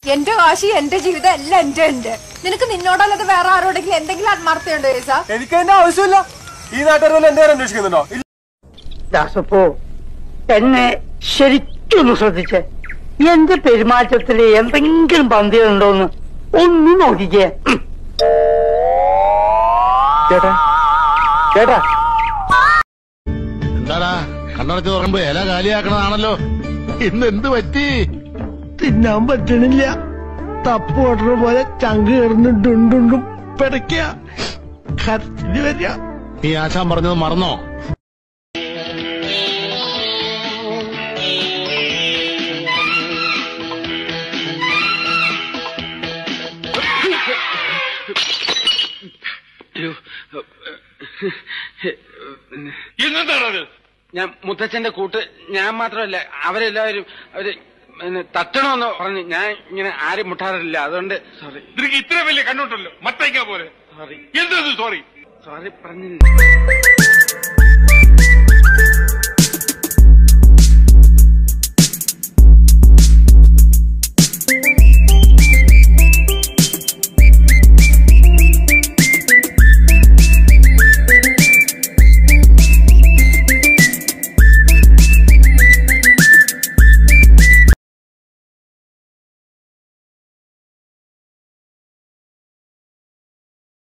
എന്റെ കാശി എന്റെ ജീവിതം എല്ലാം എന്റെ ഉണ്ട് നിനക്ക് നിന്നോടല്ലാതെ വേറെ ആരോടെങ്കിലും എന്തെങ്കിലും ആത്മാർത്ഥയുണ്ടോ ഏസ എനിക്ക് അതിന്റെ ആവശ്യമില്ല ഈ നാട്ടുകാർ എന്റെ കാര്യം അന്വേഷിക്കുന്നുണ്ടോ ഇല്ല. ദാസപ്പോ എന്നെ ശരിക്കൊന്ന് ശ്രദ്ധിച്ചേ എന്റെ പെരുമാറ്റത്തില് എന്തെങ്കിലും പന്തികളുണ്ടോന്ന് ഒന്ന് നോക്കിക്കേ ഉം. ചേട്ടാ ചേട്ടാ എന്താടാ കണ്ണടച്ച് തുറക്കുമ്പോ ഇല കാലിയാക്കണതാണല്ലോ ഇന്ന് എന്ത് പറ്റി തിന്നാൻ പറ്റണില്ല തപ്പ് ഓടുന്ന പോലെ ചങ്ക് കിടന്ന് ഡുണ്ടുണ്ടും പിടയ്ക്ക കരച്ചില് വരിക നീ ആശാൻ പറഞ്ഞത് മറന്നോ ഇന്നെന്താണത് ഞാൻ മുത്തച്ഛന്റെ കൂട്ട് ഞാൻ മാത്രമല്ല അവരെല്ലാവരും അവര് പിന്നെ തട്ടണമെന്ന് പറഞ്ഞു ഞാൻ ഇങ്ങനെ ആരും മുട്ടാറില്ല അതുകൊണ്ട് സോറി നിനക്ക് ഇത്ര വലിയ കണ്ണുണ്ടല്ലോ മത്തയ്ക്ക പോലെ സോറി എന്തത് സോറി സോറി പറഞ്ഞില്ല